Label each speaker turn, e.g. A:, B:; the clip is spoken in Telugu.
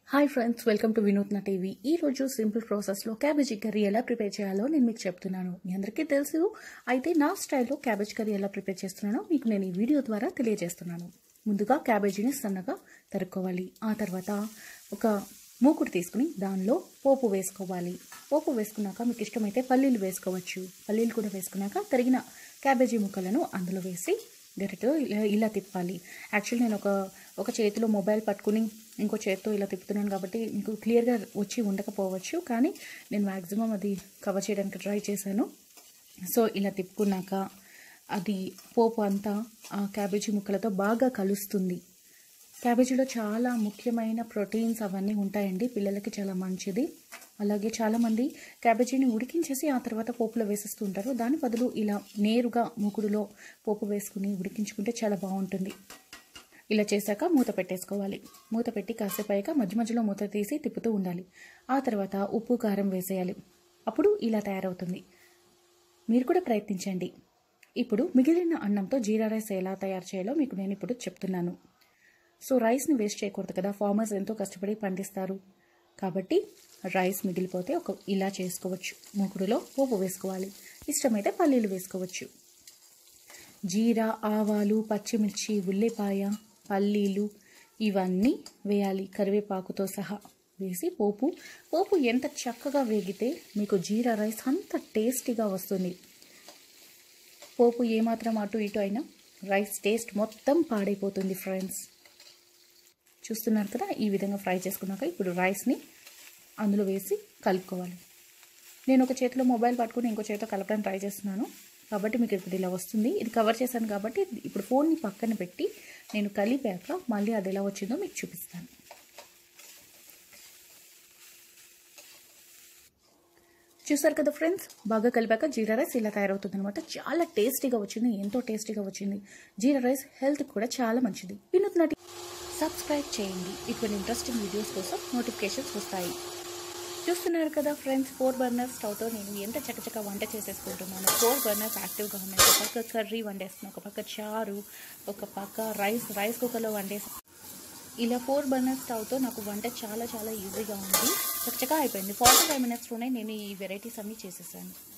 A: hi friends welcome to Vinoothna TV ఈ రోజు సింపుల్ ప్రాసెస్లో క్యాబేజీ కర్రీ ఎలా ప్రిపేర్ చేయాలో నేను మీకు చెప్తున్నాను మీ అందరికీ తెలుసు అయితే నా స్టైల్లో క్యాబేజ్ కర్రీ ఎలా ప్రిపేర్ చేస్తున్నానో మీకు నేను ఈ వీడియో ద్వారా తెలియజేస్తున్నాను ముందుగా క్యాబేజీని సన్నగా తరుక్కోవాలి ఆ తర్వాత ఒక మూకుడు తీసుకుని దానిలో పోపు వేసుకోవాలి పోపు వేసుకున్నాక మీకు ఇష్టమైతే పల్లీలు వేసుకోవచ్చు పల్లీలు కూడా వేసుకున్నాక తరిగిన క్యాబేజీ ముక్కలను అందులో వేసి గరిటతో ఇలా ఇలా తిప్పాలి యాక్చువల్లీ నేను ఒక ఒక చేతిలో మొబైల్ పట్టుకుని ఇంకో చేతితో ఇలా తిప్పుతున్నాను కాబట్టి మీకు క్లియర్గా వచ్చి ఉండకపోవచ్చు కానీ నేను మ్యాక్సిమం అది కవర్ చేయడానికి ట్రై చేశాను సో ఇలా తిప్పుకున్నాక అది పోపు అంతా ఆ క్యాబేజీ ముక్కలతో బాగా కలుస్తుంది క్యాబేజీలో చాలా ముఖ్యమైన ప్రోటీన్స్ అవన్నీ ఉంటాయండి పిల్లలకి చాలా మంచిది అలాగే చాలామంది క్యాబేజీని ఉడికించేసి ఆ తర్వాత పోపులో వేసేస్తూ ఉంటారు దాని బదులు ఇలా నేరుగా మూకుడులో పోపు వేసుకుని ఉడికించుకుంటే చాలా బాగుంటుంది ఇలా చేశాక మూత పెట్టేసుకోవాలి మూత పెట్టి కాసేపు అయ్యాక మధ్య మధ్యలో మూత తీసి తిప్పుతూ ఉండాలి ఆ తర్వాత ఉప్పు కారం వేసేయాలి అప్పుడు ఇలా తయారవుతుంది మీరు కూడా ప్రయత్నించండి ఇప్పుడు మిగిలిన అన్నంతో జీరా రైస్ ఎలా తయారు చేయాలో మీకు నేను ఇప్పుడు చెప్తున్నాను సో రైస్ని వేస్ట్ చేయకూడదు కదా ఫార్మర్స్ ఎంతో కష్టపడి పండిస్తారు కాబట్టి రైస్ మిగిలిపోతే ఒక ఇలా చేసుకోవచ్చు మూకుడులో పోపు వేసుకోవాలి ఇష్టమైతే పల్లీలు వేసుకోవచ్చు జీరా ఆవాలు పచ్చిమిర్చి ఉల్లిపాయ పల్లీలు ఇవన్నీ వేయాలి కరివేపాకుతో సహా వేసి పోపు పోపు ఎంత చక్కగా వేగితే మీకు జీరా రైస్ అంత టేస్టీగా వస్తుంది పోపు ఏమాత్రం అటు ఇటు అయినా రైస్ టేస్ట్ మొత్తం పాడైపోతుంది ఫ్రెండ్స్ చూస్తున్నారు కదా ఈ విధంగా ఫ్రై చేసుకున్నాక ఇప్పుడు రైస్ని అందులో వేసి కలుపుకోవాలి నేను ఒక చేతిలో మొబైల్ పట్టుకుని ఇంకో చేతితో కలపడానికి ట్రై చేస్తున్నాను కాబట్టి మీకు ఇప్పుడు ఇలా వస్తుంది ఇది కవర్ చేశాను కాబట్టి ఇప్పుడు ఫోన్ని పక్కన పెట్టి నేను కలిపాక మళ్ళీ అది ఎలా వచ్చిందో మీకు చూపిస్తాను చూసారు కదా ఫ్రెండ్స్ బాగా కలిపాక జీరా రైస్ ఇలా తయారవుతుంది అనమాట చాలా టేస్టీగా వచ్చింది ఎంతో టేస్టీగా వచ్చింది జీరా రైస్ హెల్త్ కూడా చాలా మంచిది వినూత్న సబ్స్క్రైబ్ చేయండి ఇటువంటి ఇంట్రెస్టింగ్ వీడియోస్ కోసం నోటిఫికేషన్స్ వస్తాయి చూస్తున్నారు కదా ఫ్రెండ్స్ ఫోర్ బర్నర్ స్టవ్తో నేను ఎంత చకచక వంట చేసేసుకుంటున్నాను ఫోర్ బర్నర్స్ యాక్టివ్గా ఉన్నాయి ఒక పక్క కర్రీ వండేస్తున్నాను ఒక పక్క చారు ఒక పక్క రైస్ రైస్ కుక్కర్లో వండేసి ఇలా ఫోర్ బర్నర్ స్టవ్తో నాకు వంట చాలా చాలా ఈజీగా ఉంది చకచకా అయిపోయింది ఫార్టీ ఫైవ్ మినిట్స్లోనే నేను ఈ వెరైటీస్ అన్నీ చేసేసాను